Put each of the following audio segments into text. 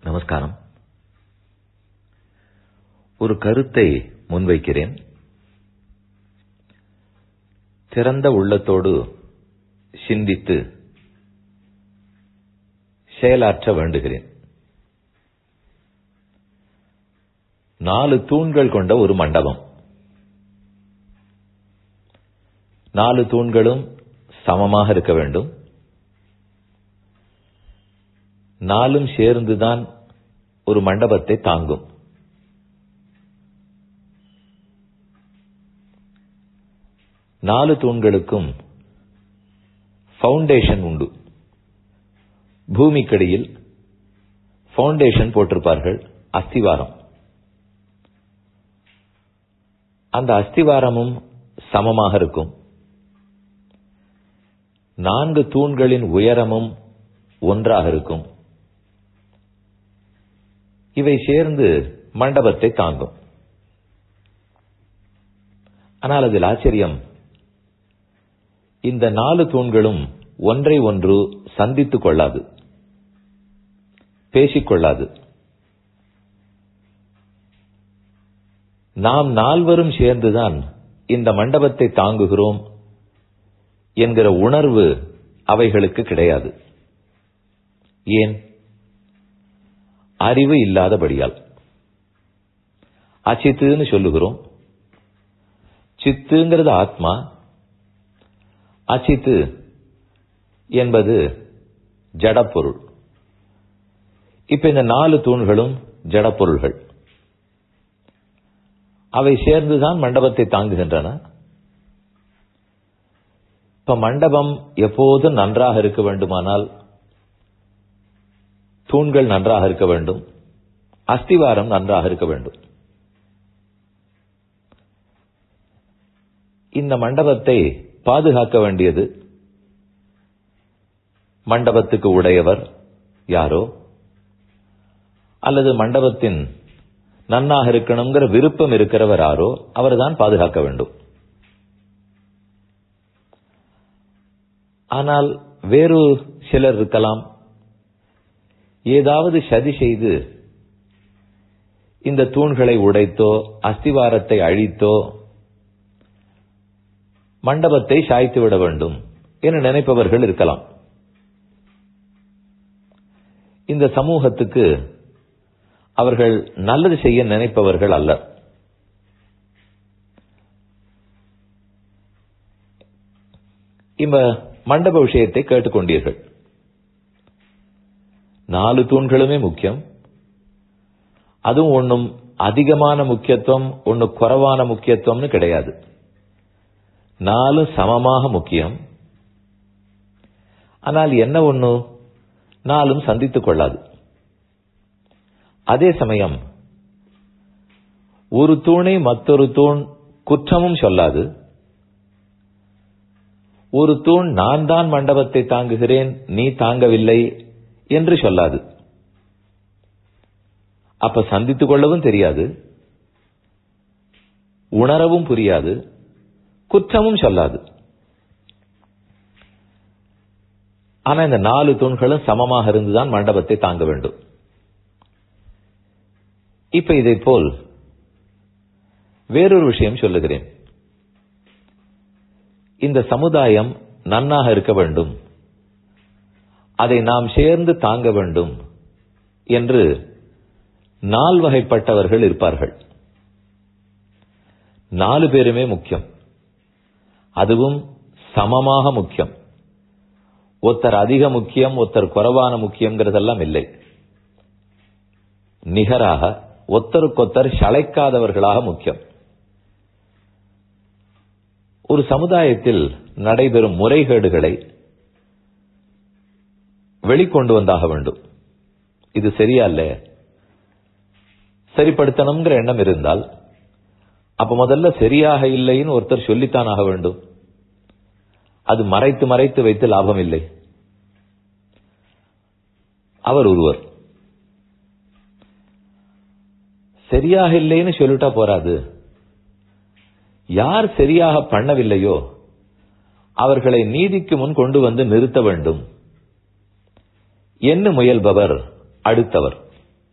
நமஸ்காரம் ஒரு கருத்தை முன்வைக்கிறேன் திறந்த உள்ளத்தோடு சிந்தித்து செயலாற்ற வேண்டுகிறேன் நாலு தூண்கள் கொண்ட ஒரு மண்டபம் நாலு தூண்களும் சமமாக இருக்க வேண்டும் நாலும் சேர்ந்துதான் ஒரு மண்டபத்தை தாங்கும் நாலு தூண்களுக்கும் ஃபவுண்டேஷன் உண்டு பூமிக்கடியில் ஃபவுண்டேஷன் போட்டிருப்பார்கள் அஸ்திவாரம் அந்த அஸ்திவாரமும் சமமாக இருக்கும் நான்கு தூண்களின் உயரமும் ஒன்றாக இருக்கும் இவை சேர்ந்து மண்டபத்தை தாங்கும் ஆனால் அதில் ஆச்சரியம் இந்த நாலு தூண்களும் ஒன்றை ஒன்று சந்தித்துக் கொள்ளாது பேசிக்கொள்ளாது நாம் நால்வரும் சேர்ந்துதான் இந்த மண்டபத்தை தாங்குகிறோம் என்கிற உணர்வு அவைகளுக்கு கிடையாது ஏன் அறிவு இல்லாதபடியால் அச்சித்துன்னு சொல்லுகிறோம் சித்துங்கிறது ஆத்மா அச்சித்து என்பது ஜடப்பொருள் இப்ப இந்த நாலு தூண்களும் ஜடப்பொருள்கள் அவை சேர்ந்துதான் மண்டபத்தை தாங்குகின்றன இப்ப மண்டபம் எப்போதும் நன்றாக இருக்க வேண்டுமானால் தூண்கள் நன்றாக இருக்க வேண்டும் அஸ்திவாரம் நன்றாக இருக்க வேண்டும் இந்த மண்டபத்தை பாதுகாக்க வேண்டியது மண்டபத்துக்கு உடையவர் யாரோ அல்லது மண்டபத்தின் நன்னாக இருக்கணுங்கிற விருப்பம் இருக்கிறவர் யாரோ அவர்தான் பாதுகாக்க வேண்டும் ஆனால் வேறு சிலர் இருக்கலாம் ஏதாவது சதி செய்து இந்த தூண்களை உடைத்தோ அஸ்திவாரத்தை அழித்தோ மண்டபத்தை சாய்த்து விட வேண்டும் என நினைப்பவர்கள் இருக்கலாம் இந்த சமூகத்துக்கு அவர்கள் நல்லது செய்ய நினைப்பவர்கள் அல்ல இந்த மண்டப விஷயத்தை கேட்டுக்கொண்டீர்கள் நாலு தூண்களுமே முக்கியம் அதுவும் ஒன்னும் அதிகமான முக்கியத்துவம் ஒன்னு குறைவான முக்கியத்துவம்னு கிடையாது நாலு சமமாக முக்கியம் ஆனால் என்ன ஒண்ணு நாலும் சந்தித்துக் கொள்ளாது அதே சமயம் ஒரு தூணை மற்றொரு தூண் குற்றமும் சொல்லாது ஒரு தூண் நான் தான் மண்டபத்தை தாங்குகிறேன் நீ தாங்கவில்லை என்று சொல்லாது அப்ப சந்தித்துக் கொள்ளவும் தெரியாது உணரவும் புரியாது குற்றமும் சொல்லாது ஆனா இந்த நாலு தூண்களும் சமமாக இருந்துதான் மண்டபத்தை தாங்க வேண்டும் இப்ப இதை போல் வேறொரு விஷயம் சொல்லுகிறேன் இந்த சமுதாயம் நன்னாக இருக்க வேண்டும் அதை நாம் சேர்ந்து தாங்க வேண்டும் என்று நால்வகைப்பட்டவர்கள் இருப்பார்கள் நாலு பேருமே முக்கியம் அதுவும் சமமாக முக்கியம் ஒருத்தர் அதிக முக்கியம் ஒருத்தர் குறைவான முக்கியங்கிறதெல்லாம் இல்லை நிகராக ஒத்தருக்கொத்தர் சளைக்காதவர்களாக முக்கியம் ஒரு சமுதாயத்தில் நடைபெறும் முறைகேடுகளை வெளிக்கொண்டு வந்தாக வேண்டும் இது சரியா இல்ல சரிப்படுத்தணுங்கிற எண்ணம் இருந்தால் அப்ப முதல்ல சரியாக இல்லைன்னு ஒருத்தர் சொல்லித்தான் ஆக வேண்டும் அது மறைத்து மறைத்து வைத்து லாபம் இல்லை அவர் ஒருவர் சரியாக இல்லைன்னு சொல்லிட்டா போராது யார் சரியாக பண்ணவில்லையோ அவர்களை நீதிக்கு முன் கொண்டு வந்து நிறுத்த வேண்டும் என்ன முயல்பவர் அடுத்தவர்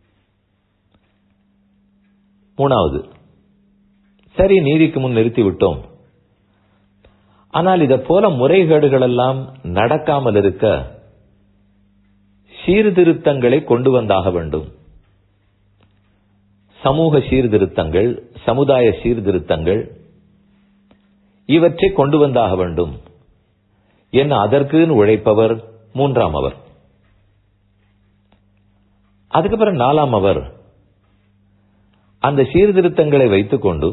மூணாவது சரி நீதிக்கு முன் நிறுத்தி விட்டோம் ஆனால் இதை போல முறைகேடுகள் எல்லாம் நடக்காமல் இருக்க சீர்திருத்தங்களை கொண்டு வந்தாக வேண்டும் சமூக சீர்திருத்தங்கள் சமுதாய சீர்திருத்தங்கள் இவற்றை கொண்டு வந்தாக வேண்டும் என்ன அதற்குன்னு உழைப்பவர் மூன்றாம் அவர் அதுக்கப்புறம் நாலாம் அவர் அந்த சீர்திருத்தங்களை வைத்துக்கொண்டு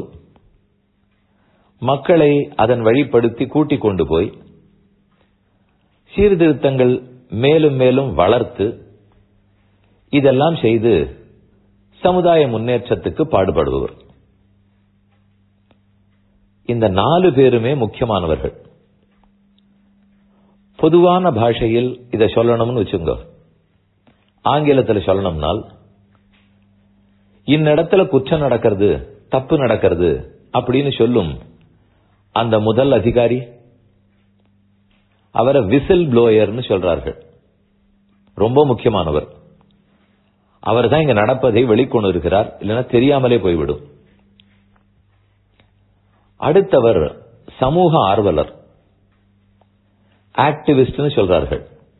மக்களை அதன் வழிப்படுத்தி கூட்டிக் கொண்டு போய் சீர்திருத்தங்கள் மேலும் மேலும் வளர்த்து இதெல்லாம் செய்து சமுதாய முன்னேற்றத்துக்கு பாடுபடுபவர் இந்த நாலு பேருமே முக்கியமானவர்கள் பொதுவான பாஷையில் இதை சொல்லணும்னு வச்சுங்க ஆங்கிலத்தில் சொல்லணும்னால் இன்னிடத்துல குற்றம் நடக்கிறது தப்பு நடக்கிறது அப்படின்னு சொல்லும் அந்த முதல் அதிகாரி அவரை விசில் ப்ளோயர்னு சொல்றார்கள் ரொம்ப முக்கியமானவர் அவர் தான் இங்க நடப்பதை வெளிக்கொண்டு இருக்கிறார் இல்லைன்னா தெரியாமலே போய்விடும் அடுத்தவர் சமூக ஆர்வலர் ஆக்டிவிஸ்ட்னு சொல்றார்கள்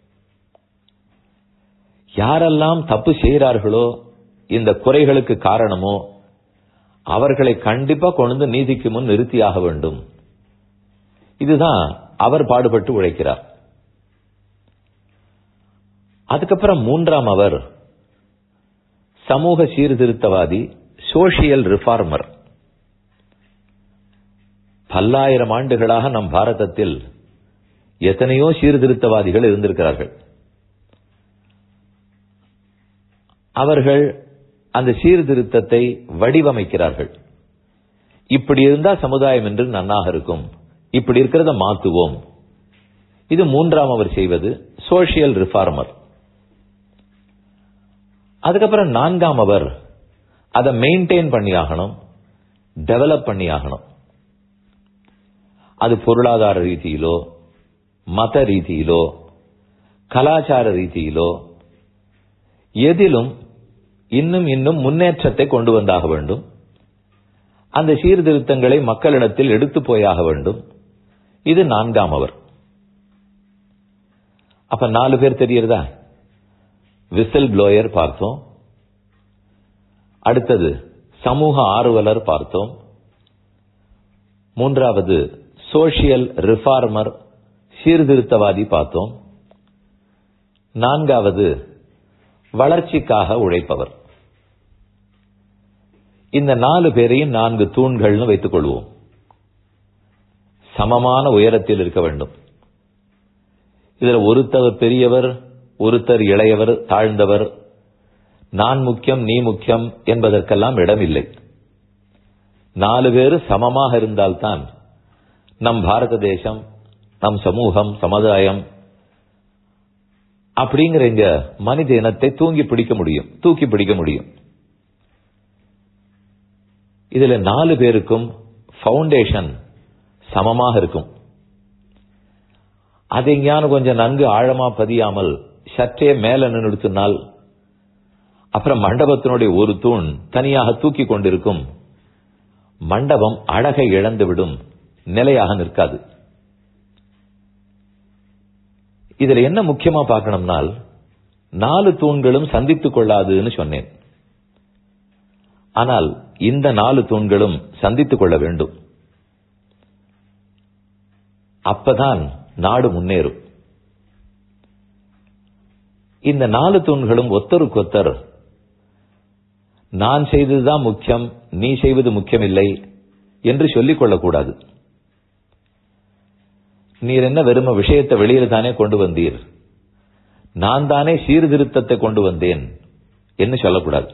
யாரெல்லாம் தப்பு செய்கிறார்களோ இந்த குறைகளுக்கு காரணமோ அவர்களை கண்டிப்பா கொண்டு நீதிக்கு முன் நிறுத்தியாக வேண்டும் இதுதான் அவர் பாடுபட்டு உழைக்கிறார் அதுக்கப்புறம் மூன்றாம் அவர் சமூக சீர்திருத்தவாதி சோசியல் ரிஃபார்மர் பல்லாயிரம் ஆண்டுகளாக நம் பாரதத்தில் எத்தனையோ சீர்திருத்தவாதிகள் இருந்திருக்கிறார்கள் அவர்கள் அந்த சீர்திருத்தத்தை வடிவமைக்கிறார்கள் இப்படி இருந்தா சமுதாயம் என்று நன்னாக இருக்கும் இப்படி இருக்கிறத மாத்துவோம் இது மூன்றாம் அவர் செய்வது சோசியல் ரிஃபார்மர் அதுக்கப்புறம் நான்காம் அவர் அதை மெயின்டைன் பண்ணியாகணும் டெவலப் பண்ணியாகணும் அது பொருளாதார ரீதியிலோ மத ரீதியிலோ கலாச்சார ரீதியிலோ எதிலும் இன்னும் இன்னும் முன்னேற்றத்தை கொண்டு வந்தாக வேண்டும் அந்த சீர்திருத்தங்களை மக்களிடத்தில் எடுத்து போயாக வேண்டும் இது நான்காம் அவர் அப்ப நாலு பேர் தெரியறதா விசில் ப்ளோயர் பார்த்தோம் அடுத்தது சமூக ஆர்வலர் பார்த்தோம் மூன்றாவது சோசியல் ரிஃபார்மர் சீர்திருத்தவாதி பார்த்தோம் நான்காவது வளர்ச்சிக்காக உழைப்பவர் இந்த நாலு பேரையும் நான்கு தூண்கள்னு வைத்துக் கொள்வோம் சமமான உயரத்தில் இருக்க வேண்டும் இதுல ஒருத்தவர் பெரியவர் ஒருத்தர் இளையவர் தாழ்ந்தவர் நான் முக்கியம் நீ முக்கியம் என்பதற்கெல்லாம் இடமில்லை நாலு பேர் சமமாக இருந்தால்தான் நம் பாரத தேசம் நம் சமூகம் சமுதாயம் அப்படிங்கிற இங்க மனித இனத்தை தூங்கி பிடிக்க முடியும் தூக்கி பிடிக்க முடியும் இதுல நாலு பேருக்கும் ஃபவுண்டேஷன் சமமாக இருக்கும் அது எங்கேயான கொஞ்சம் நன்கு ஆழமா பதியாமல் சற்றே மேல நிறுத்தினால் அப்புறம் மண்டபத்தினுடைய ஒரு தூண் தனியாக தூக்கி கொண்டிருக்கும் மண்டபம் அழகை இழந்துவிடும் நிலையாக நிற்காது இதுல என்ன முக்கியமா பார்க்கணும்னால் நாலு தூண்களும் சந்தித்துக் கொள்ளாதுன்னு சொன்னேன் ஆனால் இந்த நாலு தூண்களும் சந்தித்துக் கொள்ள வேண்டும் அப்பதான் நாடு முன்னேறும் இந்த நாலு தூண்களும் ஒத்தருக்கொத்தர் நான் செய்ததுதான் முக்கியம் நீ செய்வது முக்கியமில்லை என்று சொல்லிக் கொள்ளக்கூடாது நீர் என்ன வெறும விஷயத்தை வெளியில தானே கொண்டு வந்தீர் நான் தானே சீர்திருத்தத்தை கொண்டு வந்தேன் என்று சொல்லக்கூடாது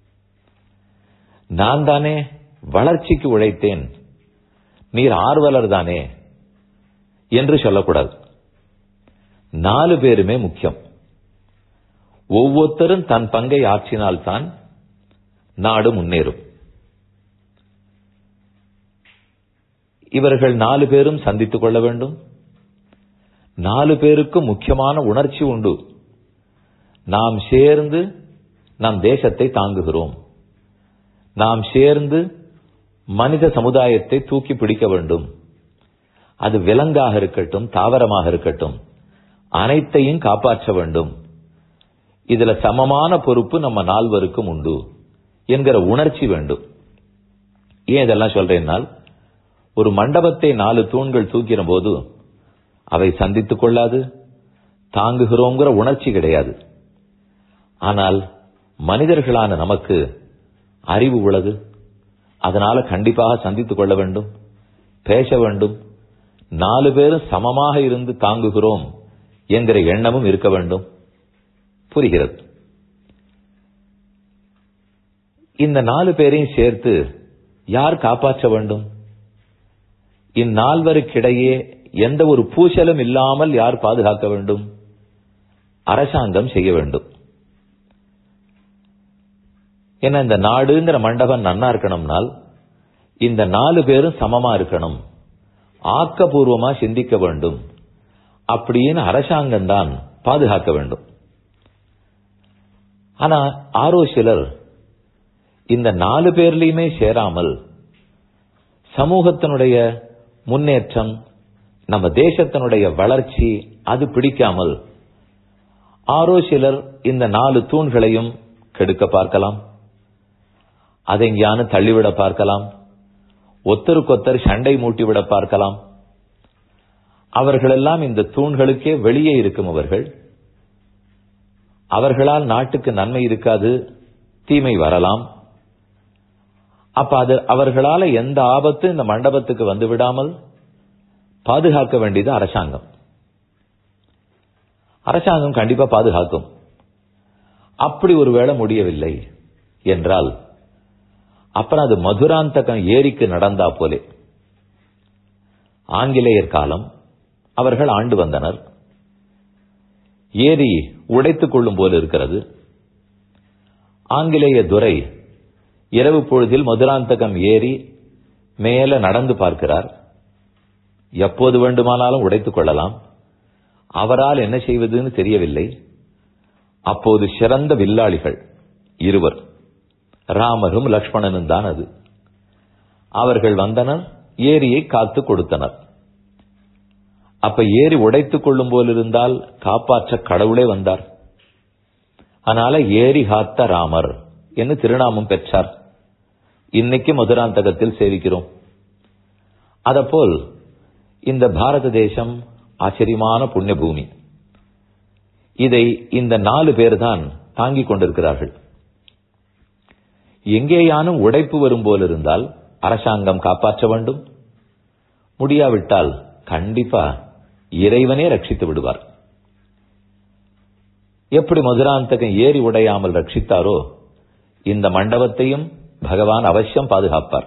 நான் தானே வளர்ச்சிக்கு உழைத்தேன் நீர் ஆர்வலர் தானே என்று சொல்லக்கூடாது நாலு பேருமே முக்கியம் ஒவ்வொருத்தரும் தன் பங்கை ஆற்றினால்தான் நாடு முன்னேறும் இவர்கள் நாலு பேரும் சந்தித்துக் கொள்ள வேண்டும் நாலு பேருக்கு முக்கியமான உணர்ச்சி உண்டு நாம் சேர்ந்து நம் தேசத்தை தாங்குகிறோம் நாம் சேர்ந்து மனித சமுதாயத்தை தூக்கி பிடிக்க வேண்டும் அது விலங்காக இருக்கட்டும் தாவரமாக இருக்கட்டும் அனைத்தையும் காப்பாற்ற வேண்டும் இதுல சமமான பொறுப்பு நம்ம நால்வருக்கும் உண்டு என்கிற உணர்ச்சி வேண்டும் ஏன் இதெல்லாம் சொல்றேன்னால் ஒரு மண்டபத்தை நாலு தூண்கள் தூக்கிற போது அவை சந்தித்துக் கொள்ளாது தாங்குகிறோங்கிற உணர்ச்சி கிடையாது ஆனால் மனிதர்களான நமக்கு அறிவு உள்ளது அதனால கண்டிப்பாக சந்தித்துக் கொள்ள வேண்டும் பேச வேண்டும் நாலு பேரும் சமமாக இருந்து தாங்குகிறோம் என்கிற எண்ணமும் இருக்க வேண்டும் புரிகிறது இந்த நாலு பேரையும் சேர்த்து யார் காப்பாற்ற வேண்டும் இந்நால்வருக்கிடையே எந்த ஒரு பூசலும் இல்லாமல் யார் பாதுகாக்க வேண்டும் அரசாங்கம் செய்ய வேண்டும் ஏன்னா இந்த நாடுங்கிற மண்டபம் நன்னா இருக்கணும்னால் இந்த நாலு பேரும் சமமா இருக்கணும் ஆக்கப்பூர்வமா சிந்திக்க வேண்டும் அப்படின்னு அரசாங்கம் தான் பாதுகாக்க வேண்டும் ஆனா ஆரோ சிலர் இந்த நாலு பேர்லயுமே சேராமல் சமூகத்தினுடைய முன்னேற்றம் நம்ம தேசத்தினுடைய வளர்ச்சி அது பிடிக்காமல் ஆரோ சிலர் இந்த நாலு தூண்களையும் கெடுக்க பார்க்கலாம் அதை எங்கேயான தள்ளிவிட பார்க்கலாம் ஒத்தருக்கொத்தர் சண்டை மூட்டிவிட பார்க்கலாம் அவர்களெல்லாம் இந்த தூண்களுக்கே வெளியே இருக்கும் அவர்கள் அவர்களால் நாட்டுக்கு நன்மை இருக்காது தீமை வரலாம் அப்ப அது அவர்களால எந்த ஆபத்து இந்த மண்டபத்துக்கு வந்து விடாமல் பாதுகாக்க வேண்டியது அரசாங்கம் அரசாங்கம் கண்டிப்பா பாதுகாக்கும் அப்படி ஒருவேளை முடியவில்லை என்றால் அப்புறம் அது மதுராந்தகம் ஏரிக்கு நடந்தா போலே ஆங்கிலேயர் காலம் அவர்கள் ஆண்டு வந்தனர் ஏரி உடைத்துக் கொள்ளும் போல இருக்கிறது ஆங்கிலேய துரை இரவு பொழுதில் மதுராந்தகம் ஏறி மேல நடந்து பார்க்கிறார் எப்போது வேண்டுமானாலும் உடைத்துக் கொள்ளலாம் அவரால் என்ன செய்வதுன்னு தெரியவில்லை அப்போது சிறந்த வில்லாளிகள் இருவர் ராமரும் லக்ஷ்மணனும் தான் அது அவர்கள் வந்தனர் ஏரியை காத்து கொடுத்தனர் அப்ப ஏரி உடைத்துக் கொள்ளும் போல் இருந்தால் காப்பாற்ற கடவுளே வந்தார் அதனால ஏரி காத்த ராமர் என்று திருநாமம் பெற்றார் இன்னைக்கு மதுராந்தகத்தில் சேவிக்கிறோம் அதப்போல் இந்த பாரத தேசம் ஆச்சரியமான புண்ணிய பூமி இதை இந்த நாலு பேர் தான் தாங்கிக் கொண்டிருக்கிறார்கள் எங்கேயானும் உடைப்பு வரும் போல் இருந்தால் அரசாங்கம் காப்பாற்ற வேண்டும் முடியாவிட்டால் கண்டிப்பா இறைவனே ரட்சித்து விடுவார் எப்படி மதுராந்தகம் ஏறி உடையாமல் ரட்சித்தாரோ இந்த மண்டபத்தையும் பகவான் அவசியம் பாதுகாப்பார்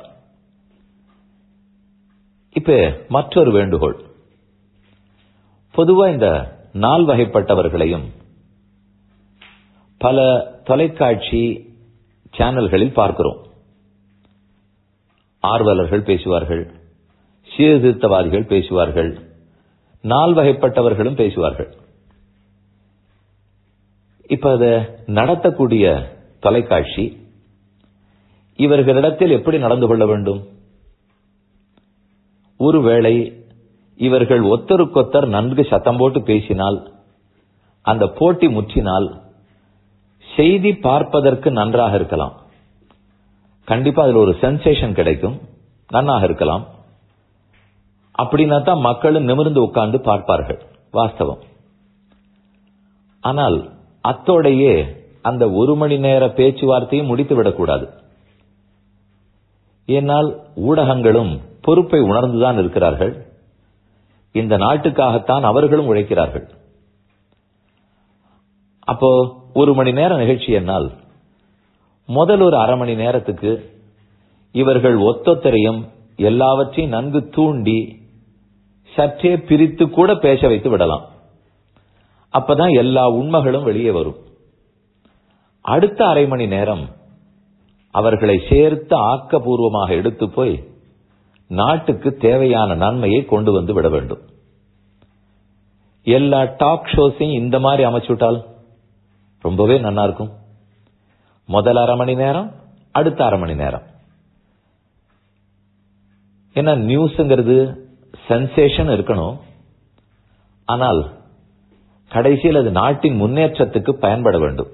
இப்ப மற்றொரு வேண்டுகோள் பொதுவா இந்த நால் வகைப்பட்டவர்களையும் பல தொலைக்காட்சி சேனல்களில் பார்க்கிறோம் ஆர்வலர்கள் பேசுவார்கள் சீர்திருத்தவாதிகள் பேசுவார்கள் நால் வகைப்பட்டவர்களும் பேசுவார்கள் இப்ப அத நடத்தக்கூடிய தொலைக்காட்சி இவர்களிடத்தில் எப்படி நடந்து கொள்ள வேண்டும் ஒருவேளை இவர்கள் ஒத்தருக்கொத்தர் நன்கு சத்தம் போட்டு பேசினால் அந்த போட்டி முற்றினால் செய்தி பார்ப்பதற்கு நன்றாக இருக்கலாம் கண்டிப்பா அதுல ஒரு சென்சேஷன் கிடைக்கும் நன்னாக இருக்கலாம் அப்படின்னா தான் மக்களும் நிமிர்ந்து உட்கார்ந்து பார்ப்பார்கள் வாஸ்தவம் ஆனால் அத்தோடையே அந்த ஒரு மணி நேர பேச்சுவார்த்தையும் முடித்து விடக்கூடாது ஏனால் ஊடகங்களும் பொறுப்பை உணர்ந்துதான் இருக்கிறார்கள் இந்த நாட்டுக்காகத்தான் அவர்களும் உழைக்கிறார்கள் அப்போ ஒரு மணி நேர நிகழ்ச்சி என்னால் முதல் ஒரு அரை மணி நேரத்துக்கு இவர்கள் ஒத்தொத்தரையும் எல்லாவற்றையும் நன்கு தூண்டி சற்றே பிரித்து கூட பேச வைத்து விடலாம் அப்பதான் எல்லா உண்மைகளும் வெளியே வரும் அடுத்த அரை மணி நேரம் அவர்களை சேர்த்து ஆக்கப்பூர்வமாக எடுத்து போய் நாட்டுக்கு தேவையான நன்மையை கொண்டு வந்து விட வேண்டும் எல்லா டாக் ஷோஸையும் இந்த மாதிரி அமைச்சுட்டால் ரொம்பவே நல்லா இருக்கும் முதல் அரை மணி நேரம் அடுத்த அரை மணி நேரம் ஏன்னா நியூஸ்ங்கிறது சென்சேஷன் இருக்கணும் ஆனால் கடைசியில் அது நாட்டின் முன்னேற்றத்துக்கு பயன்பட வேண்டும்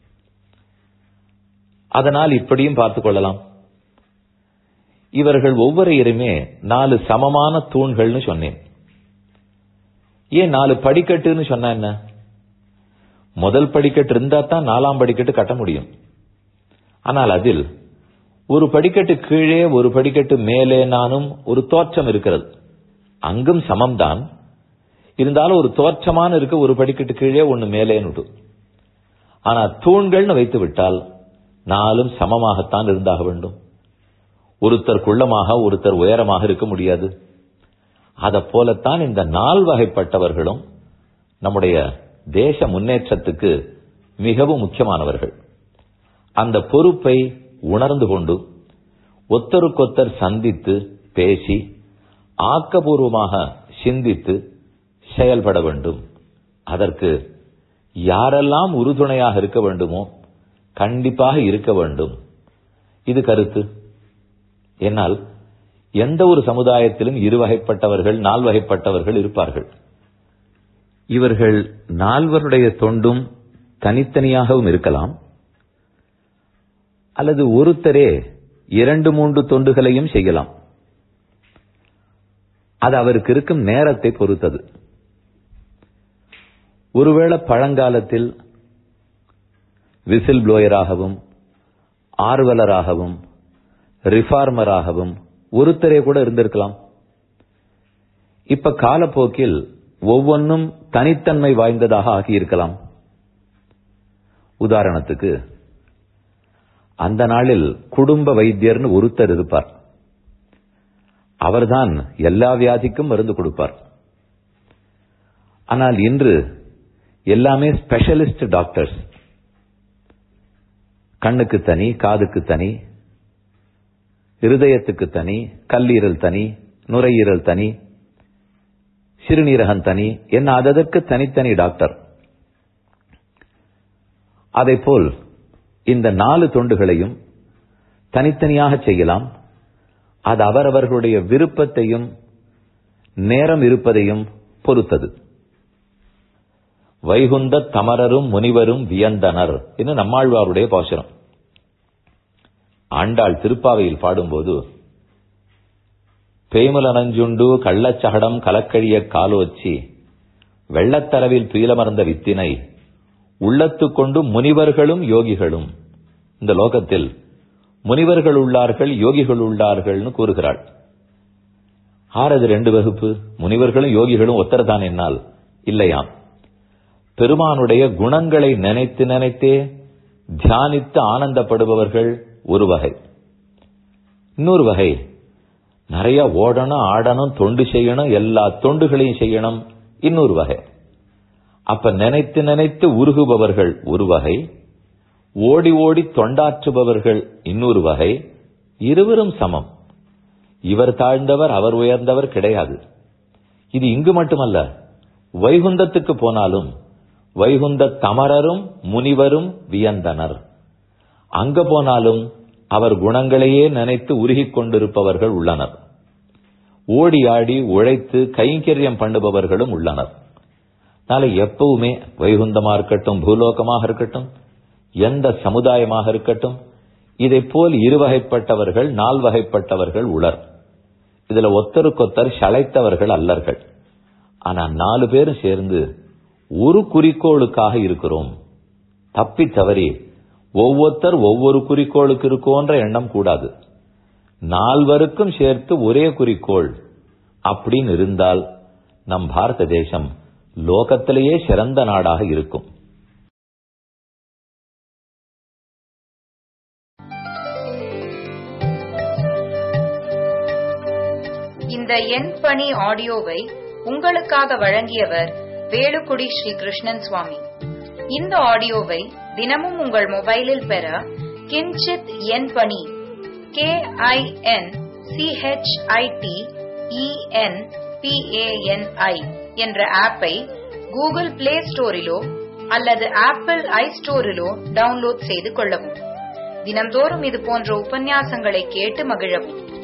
அதனால் இப்படியும் பார்த்துக் கொள்ளலாம் இவர்கள் ஒவ்வொருவருமே நாலு சமமான தூண்கள்னு சொன்னேன் ஏன் நாலு படிக்கட்டுன்னு சொன்னா என்ன முதல் படிக்கட்டு இருந்தா தான் நாலாம் படிக்கட்டு கட்ட முடியும் ஆனால் அதில் ஒரு படிக்கட்டு கீழே ஒரு படிக்கட்டு மேலே நானும் ஒரு தோற்றம் இருக்கிறது அங்கும் சமம்தான் இருந்தாலும் ஒரு தோற்றமான இருக்க ஒரு படிக்கட்டு கீழே ஒன்னு மேலேன்னு ஆனா தூண்கள்னு வைத்து விட்டால் நாலும் சமமாகத்தான் இருந்தாக வேண்டும் ஒருத்தர் குள்ளமாக ஒருத்தர் உயரமாக இருக்க முடியாது அத போலத்தான் இந்த நால் வகைப்பட்டவர்களும் நம்முடைய தேச முன்னேற்றத்துக்கு மிகவும் முக்கியமானவர்கள் அந்த பொறுப்பை உணர்ந்து கொண்டு ஒத்தருக்கொத்தர் சந்தித்து பேசி ஆக்கபூர்வமாக சிந்தித்து செயல்பட வேண்டும் அதற்கு யாரெல்லாம் உறுதுணையாக இருக்க வேண்டுமோ கண்டிப்பாக இருக்க வேண்டும் இது கருத்து என்னால் எந்த ஒரு சமுதாயத்திலும் இருவகைப்பட்டவர்கள் நால்வகைப்பட்டவர்கள் இருப்பார்கள் இவர்கள் நால்வருடைய தொண்டும் தனித்தனியாகவும் இருக்கலாம் அல்லது ஒருத்தரே இரண்டு மூன்று தொண்டுகளையும் செய்யலாம் அது அவருக்கு இருக்கும் நேரத்தை பொறுத்தது ஒருவேளை பழங்காலத்தில் விசில் ப்ளோயராகவும் ஆர்வலராகவும் ரிஃபார்மராகவும் ஒருத்தரே கூட இருந்திருக்கலாம் இப்ப காலப்போக்கில் ஒவ்வொன்றும் தனித்தன்மை வாய்ந்ததாக ஆகியிருக்கலாம் உதாரணத்துக்கு அந்த நாளில் குடும்ப வைத்தியர்னு ஒருத்தர் இருப்பார் அவர்தான் எல்லா வியாதிக்கும் மருந்து கொடுப்பார் ஆனால் இன்று எல்லாமே ஸ்பெஷலிஸ்ட் டாக்டர்ஸ் கண்ணுக்கு தனி காதுக்கு தனி இருதயத்துக்கு தனி கல்லீரல் தனி நுரையீரல் தனி சிறுநீரகம் தனி என்ன அதற்கு தனித்தனி டாக்டர் போல் இந்த நாலு தொண்டுகளையும் தனித்தனியாக செய்யலாம் அது அவரவர்களுடைய விருப்பத்தையும் நேரம் இருப்பதையும் பொறுத்தது வைகுந்த தமரரும் முனிவரும் வியந்தனர் என்று நம்மாழ்வாருடைய பாசுரம் ஆண்டாள் திருப்பாவையில் பாடும்போது பேய்முல நஞ்சுண்டு கள்ளச்சகடம் கலக்கழிய காலோச்சி வெள்ளத்தரவில் துயிலமர்ந்த வித்தினை உள்ளத்து கொண்டு முனிவர்களும் யோகிகளும் இந்த லோகத்தில் முனிவர்கள் உள்ளார்கள் யோகிகள் உள்ளார்கள்னு கூறுகிறாள் ஆறது ரெண்டு வகுப்பு முனிவர்களும் யோகிகளும் ஒத்தரதான் என்னால் இல்லையாம் பெருமானுடைய குணங்களை நினைத்து நினைத்தே தியானித்து ஆனந்தப்படுபவர்கள் ஒரு வகை இன்னொரு வகை நிறைய ஓடணும் ஆடணும் தொண்டு செய்யணும் எல்லா தொண்டுகளையும் செய்யணும் இன்னொரு வகை அப்ப நினைத்து நினைத்து உருகுபவர்கள் ஒரு வகை ஓடி ஓடி தொண்டாற்றுபவர்கள் இன்னொரு வகை இருவரும் சமம் இவர் தாழ்ந்தவர் அவர் உயர்ந்தவர் கிடையாது இது இங்கு மட்டுமல்ல வைகுந்தத்துக்கு போனாலும் வைகுந்த தமரரும் முனிவரும் வியந்தனர் அங்க போனாலும் அவர் குணங்களையே நினைத்து உருகிக் கொண்டிருப்பவர்கள் உள்ளனர் ஓடி ஆடி உழைத்து கைங்கரியம் பண்ணுபவர்களும் உள்ளனர் நாளை எப்பவுமே வைகுந்தமா இருக்கட்டும் பூலோகமாக இருக்கட்டும் எந்த சமுதாயமாக இருக்கட்டும் இதை போல் இருவகைப்பட்டவர்கள் நால்வகைப்பட்டவர்கள் உளர் இதுல ஒத்தருக்கொத்தர் சளைத்தவர்கள் அல்லர்கள் ஆனா நாலு பேரும் சேர்ந்து ஒரு குறிக்கோளுக்காக இருக்கிறோம் தப்பி தவறி ஒவ்வொருத்தர் ஒவ்வொரு குறிக்கோளுக்கு இருக்கோன்ற எண்ணம் கூடாது நால்வருக்கும் சேர்த்து ஒரே குறிக்கோள் அப்படின்னு இருந்தால் நம் பாரத தேசம் லோகத்திலேயே சிறந்த நாடாக இருக்கும் இந்த எண் பணி ஆடியோவை உங்களுக்காக வழங்கியவர் வேலுக்குடி ஸ்ரீ கிருஷ்ணன் சுவாமி இந்த ஆடியோவை தினமும் உங்கள் மொபைலில் பெற கிஞ்சித் எண் பணி கே ஐ என் சிஹெச்ஐடி இஎன் பிஏஎன்ஐ என்ற ஆப்பை கூகுள் பிளே ஸ்டோரிலோ அல்லது ஆப்பிள் ஐ ஸ்டோரிலோ டவுன்லோட் செய்து கொள்ளவும் தினம்தோறும் இது போன்ற உபன்யாசங்களை கேட்டு மகிழவும்